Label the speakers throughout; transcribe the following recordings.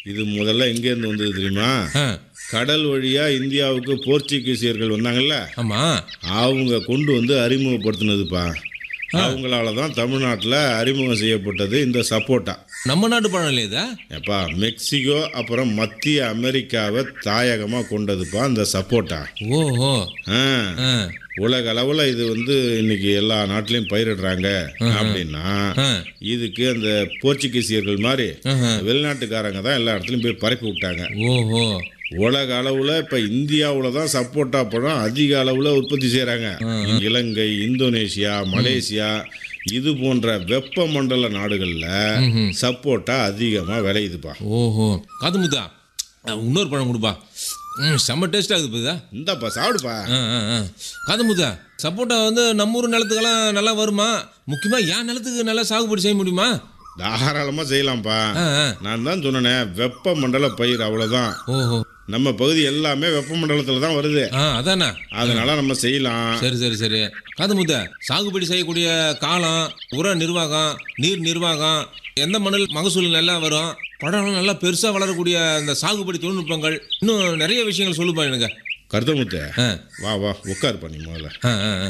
Speaker 1: இது முதல்ல எங்கேருந்து வந்தது தெரியுமா
Speaker 2: ஆ
Speaker 1: கடல் வழியா இந்தியாவுக்கு போர்ச்சுகீசியர்கள் வந்தாங்கல்ல
Speaker 2: ஆமா
Speaker 1: அவங்க கொண்டு வந்து அறிமுகப்படுத்தினதுப்பா அவங்களால தான் தமிழ்நாட்டில் அறிமுகம் செய்யப்பட்டது இந்த சப்போட்டா
Speaker 2: நம்ம நாட்டு பழம் இல்லையா இது
Speaker 1: எப்பா மெக்சிகோ அப்புறம் மத்திய அமெரிக்காவை தாயகமாக கொண்டதுப்பா இந்த சப்போட்டா
Speaker 2: ஓஹோ
Speaker 1: ஆ
Speaker 2: ஆ
Speaker 1: உலக அளவில் இது வந்து இன்னைக்கு எல்லா நாட்டிலையும் பயிரிடுறாங்க அப்படின்னா
Speaker 2: ஆ
Speaker 1: இதுக்கு அந்த போர்ச்சுகீசியர்கள் மாதிரி
Speaker 2: ஆஹா.
Speaker 1: வெளிநாட்டுக்காரங்க தான் எல்லா இடத்துலையும் போய் பரப்பி விட்டாங்க
Speaker 2: ஓஹோ
Speaker 1: உலக அளவில் இப்போ இந்தியாவில் தான் சப்போட்டா பழம் அதிக அளவில் உற்பத்தி செய்கிறாங்க இலங்கை இந்தோனேஷியா மலேசியா இது போன்ற வெப்பமண்டல நாடுகளில் சப்போட்டா அதிகமாக விளையுதுப்பா
Speaker 2: ஓஹோ காது முத்தா அஹ், இன்னொரு பழம் கொடுப்பா ம் செம்ம டேஸ்ட் ஆகுது புதா
Speaker 1: இந்தாப்பா சாப்பிடுப்பா
Speaker 2: ஆ ஆ ஆ காது முத்தா சப்போட்டா வந்து நம்ம ஊர் நிலத்துக்கெல்லாம் நல்லா வருமா முக்கியமாக என் நிலத்துக்கு நல்லா சாகுபடி செய்ய முடியுமா
Speaker 1: தாராளமாக செய்யலாம்ப்பா
Speaker 2: ஆ ஆ
Speaker 1: நான் தான் சொன்னேனே வெப்பமண்டல பயிர் அவ்வளோதான்
Speaker 2: ஓஹோ
Speaker 1: நம்ம பகுதி எல்லாமே வெப்பமண்டலத்தில் தான் வருது
Speaker 2: ஆ அதானே
Speaker 1: அதனால நம்ம செய்யலாம்
Speaker 2: சரி சரி சரி காது முத்த சாகுபடி செய்யக்கூடிய காலம் உர நிர்வாகம் நீர் நிர்வாகம் எந்த மண்ணில் மகசூல் நல்லா வரும் பழம் நல்லா பெருசாக வளரக்கூடிய அந்த சாகுபடி தொழில்நுட்பங்கள் இன்னும் நிறைய விஷயங்கள் சொல்லுப்பா எனக்கு
Speaker 1: கருத்தமுத்த
Speaker 2: ஆ
Speaker 1: வா வா உட்காரு பண்ணி முதல்ல
Speaker 2: ஆ ஆ ஆ.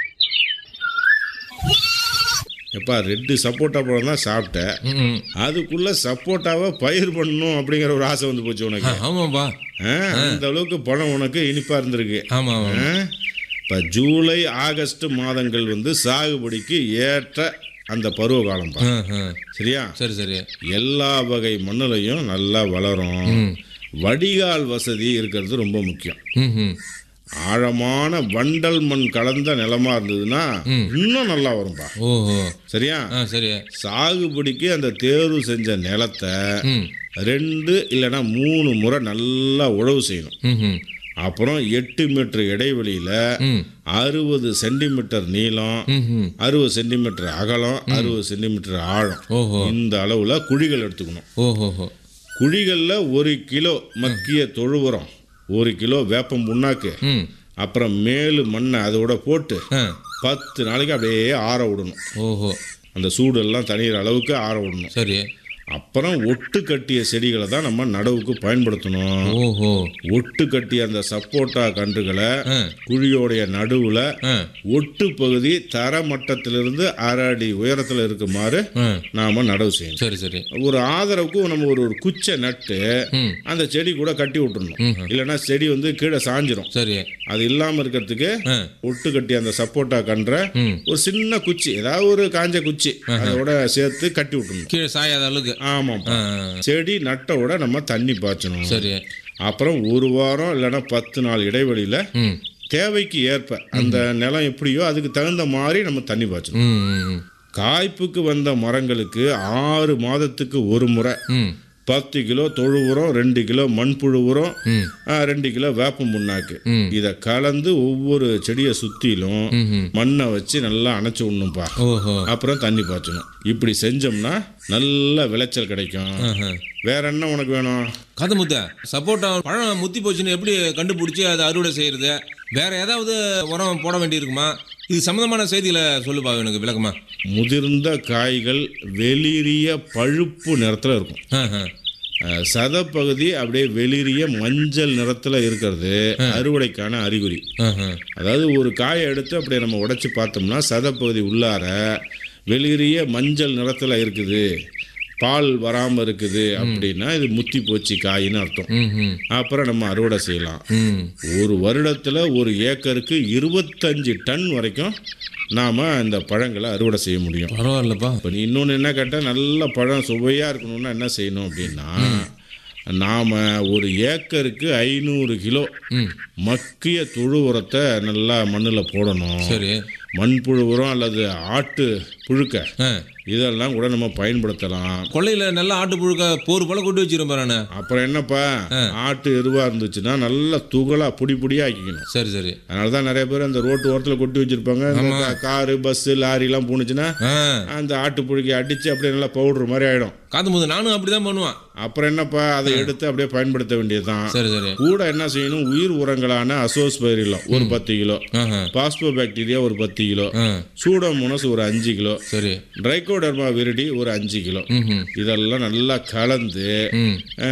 Speaker 1: எப்பா ரெண்டு சப்போட்டா பழம் தான் சாப்பிட்டேன்
Speaker 2: ம், ம்.
Speaker 1: அதுக்குள்ள சப்போட்டாவை பயிர் பண்ணணும் அப்படிங்கிற ஒரு ஆசை வந்து போச்சு
Speaker 2: ஆ,
Speaker 1: உனக்கு
Speaker 2: ஆமாப்பா
Speaker 1: ஆ, அந்த அளவுக்கு பழம் உனக்கு இனிப்பா இருந்திருக்கு
Speaker 2: ஆமாம் ஆமாம்
Speaker 1: ஆ? இப்ப ஜூலை ஆகஸ்ட் மாதங்கள் வந்து சாகுபடிக்கு ஏற்ற அந்த பருவ காலம்ப்பா
Speaker 2: ஆ ஆ
Speaker 1: சரியா
Speaker 2: சரி சரி
Speaker 1: எல்லா வகை மண்ணுலையும் நல்லா வளரும் வடிகால் வசதி இருக்கிறது ரொம்ப முக்கியம்
Speaker 2: ம் ம்
Speaker 1: ஆழமான வண்டல் மண் கலந்த நிலமா இருந்ததுன்னா இன்னும் நல்லா வரும்பா
Speaker 2: ஓஹோ
Speaker 1: சரியா
Speaker 2: ஆ சரி
Speaker 1: சாகுபடிக்கு அந்த தேர்வு செஞ்ச நிலத்தை
Speaker 2: ம்
Speaker 1: ரெண்டு இல்லைன்னா மூணு முறை நல்லா உழவு செய்யணும்
Speaker 2: ம் ம்
Speaker 1: அப்புறம் எட்டு மீட்டர் இடைவெளியில்
Speaker 2: ம்
Speaker 1: அறுபது சென்டிமீட்டர் நீளம்
Speaker 2: ம் ம்
Speaker 1: அறுபது சென்டிமீட்டர் அகலம் அறுபது சென்டிமீட்டர் ஆழம்
Speaker 2: ஓஹோ
Speaker 1: இந்த அளவில் குழிகள் எடுத்துக்கணும்
Speaker 2: ஓஹோஹோ
Speaker 1: குழிகளில் ஒரு கிலோ மக்கிய தொழு உரம் ஒரு கிலோ வேப்பம் புண்ணாக்கு
Speaker 2: ம்
Speaker 1: அப்புறம் மேலு மண்ணை அதோட போட்டு
Speaker 2: ஆ
Speaker 1: பத்து நாளைக்கு அப்படியே ஆற விடணும்
Speaker 2: ஓஹோ
Speaker 1: அந்த சூடெல்லாம் தணிகிற அளவுக்கு ஆற விடணும்
Speaker 2: சரி
Speaker 1: அப்புறம் ஒட்டு கட்டிய செடிகளை தான் நம்ம நடவுக்கு பயன்படுத்தணும்
Speaker 2: ஓஹோ
Speaker 1: ஒட்டு கட்டிய அந்த சப்போட்டா கன்றுகளை
Speaker 2: ஆ
Speaker 1: குழியோடைய நடுவில்
Speaker 2: ஆ
Speaker 1: ஒட்டு பகுதி தர மட்டத்திலிருந்து அரை அடி உயரத்தில் இருக்குமாறு
Speaker 2: ஆ
Speaker 1: நாம நடவு செய்யணும்
Speaker 2: சரி சரி
Speaker 1: ஒரு ஆதரவுக்கு நம்ம ஒரு ஒரு குச்சை நட்டு
Speaker 2: ம்
Speaker 1: அந்த செடி கூட கட்டி விட்டுறணும் இல்லைன்னா செடி வந்து கீழே சாஞ்சிரும்
Speaker 2: சரி
Speaker 1: அது இல்லாமல் இருக்கிறதுக்கு
Speaker 2: ஆ
Speaker 1: ஒட்டு கட்டி அந்த சப்போட்டா கன்ற
Speaker 2: ம்
Speaker 1: ஒரு சின்ன குச்சி ஏதாவது ஒரு காஞ்ச குச்சி அதோட சேர்த்து கட்டி விட்டுறணும்
Speaker 2: கீழே சாயாத அளவுக்கு
Speaker 1: ஆமாம்
Speaker 2: ஆ
Speaker 1: செடி நட்டோட நம்ம தண்ணி பாய்ச்சணும்
Speaker 2: சரி
Speaker 1: அப்புறம் ஒரு வாரம் இல்லைன்னா பத்து நாள் இடைவெளியில்
Speaker 2: ம்
Speaker 1: தேவைக்கு ஏற்ப அந்த நிலம் எப்படியோ அதுக்கு தகுந்த மாதிரி நம்ம தண்ணி பாய்ச்சணும்
Speaker 2: ம் ம், ம்
Speaker 1: காய்ப்புக்கு வந்த மரங்களுக்கு ஆறு மாதத்துக்கு ஒரு முறை
Speaker 2: ம்
Speaker 1: பத்து கிலோ தொழு உரம் ரெண்டு கிலோ மண்புழு உரம்
Speaker 2: ம்
Speaker 1: ஆ, ரெண்டு கிலோ வேப்பம் புண்ணாக்கு
Speaker 2: ம்.
Speaker 1: இதை கலந்து ஒவ்வொரு செடியை சுற்றிலும்
Speaker 2: ம் ம்
Speaker 1: மண்ணை வச்சு நல்லா அணைச்சி விடணும்ப்பா
Speaker 2: ஓஹோ
Speaker 1: அப்புறம் தண்ணி பாய்ச்சணும் இப்படி செஞ்சோம்னா நல்ல விளைச்சல் கிடைக்கும்
Speaker 2: ஆஹா.
Speaker 1: வேற என்ன உனக்கு வேணும்
Speaker 2: கதை முத்த சப்போட்டா பழம் முத்தி போச்சுன்னு எப்படி கண்டுபிடிச்சி அதை அறுவடை செய்யறது வேற ஏதாவது உரம் போட வேண்டியிருக்குமா இது சம்மந்தமான செய்திகளை சொல்லுப்பா எனக்கு விளக்கமா
Speaker 1: முதிர்ந்த காய்கள் வெளிரிய பழுப்பு நிறத்தில் இருக்கும்
Speaker 2: ஆஹா.
Speaker 1: அஹ், சதப்பகுதி அப்படியே வெளிரிய மஞ்சள் நிறத்தில் இருக்கிறது அறுவடைக்கான அறிகுறி
Speaker 2: ஆஹா.
Speaker 1: அதாவது ஒரு காயை எடுத்து அப்படியே நம்ம உடைச்சு பார்த்தோம்னா சதப்பகுதி உள்ளார வெளிரிய மஞ்சள் நிறத்தில் இருக்குது பால் வராமல் இருக்குது அப்படின்னா இது முத்தி போச்சு காயின்னு அர்த்தம்
Speaker 2: ம் ம்
Speaker 1: அப்புறம் நம்ம அறுவடை செய்யலாம்
Speaker 2: ம்
Speaker 1: ஒரு வருடத்தில் ஒரு ஏக்கருக்கு இருபத்தஞ்சு டன் வரைக்கும் நாம் இந்த பழங்களை அறுவடை செய்ய முடியும்
Speaker 2: பரவாயில்லப்பா
Speaker 1: இப்போ நீ இன்னொன்று என்ன கேட்டால் நல்ல பழம் சுவையாக இருக்கணும்னா என்ன செய்யணும் அப்படின்னா நாம் ஒரு ஏக்கருக்கு ஐநூறு கிலோ
Speaker 2: ம்
Speaker 1: மக்கிய தொழு உரத்தை நல்லா மண்ணில் போடணும்
Speaker 2: சரி
Speaker 1: மண்புழு உரம் அல்லது ஆட்டு புழுக்க
Speaker 2: ஆ
Speaker 1: இதெல்லாம் கூட நம்ம பயன்படுத்தலாம்
Speaker 2: கொள்ளையில நல்லா ஆட்டு புழுக்க போர் போல கொண்டு வச்சிருப்பேன் நானு
Speaker 1: அப்புறம் என்னப்பா ஆட்டு எருவாக இருந்துச்சுன்னா நல்லா துகளா பொடி பொடியாக ஆக்கிக்கணும்
Speaker 2: சரி சரி
Speaker 1: அதனால தான் நிறைய பேர் அந்த ரோட்டு ஓரத்தில் கொட்டி வச்சிருப்பாங்க இந்த கா- காரு பஸ்ஸு லாரிலாம் போணுச்சுன்னா
Speaker 2: ஆ
Speaker 1: அந்த ஆட்டு புழுக்கை அடித்து அப்படியே நல்லா பவுடர் மாதிரி ஆகிடும்
Speaker 2: காது முது நானும் அப்படிதான் பண்ணுவேன்
Speaker 1: அப்புறம் என்னப்பா அதை எடுத்து அப்படியே பயன்படுத்த வேண்டியதுதான்
Speaker 2: சரி சரி
Speaker 1: கூட என்ன செய்யணும் உயிர் உரங்களான அசோஸ்பைரிலம் ஒரு பத்து கிலோ
Speaker 2: ஆஹா
Speaker 1: பாஸ்போ பாக்டீரியா ஒரு பத்து கிலோ
Speaker 2: ஆ
Speaker 1: சூடோமோனஸ் ஒரு அஞ்சு கிலோ
Speaker 2: சரி
Speaker 1: ட்ரைகோடர்மா விரிடி ஒரு அஞ்சு கிலோ
Speaker 2: ம் ம்
Speaker 1: இதெல்லாம் நல்லா கலந்து
Speaker 2: ம்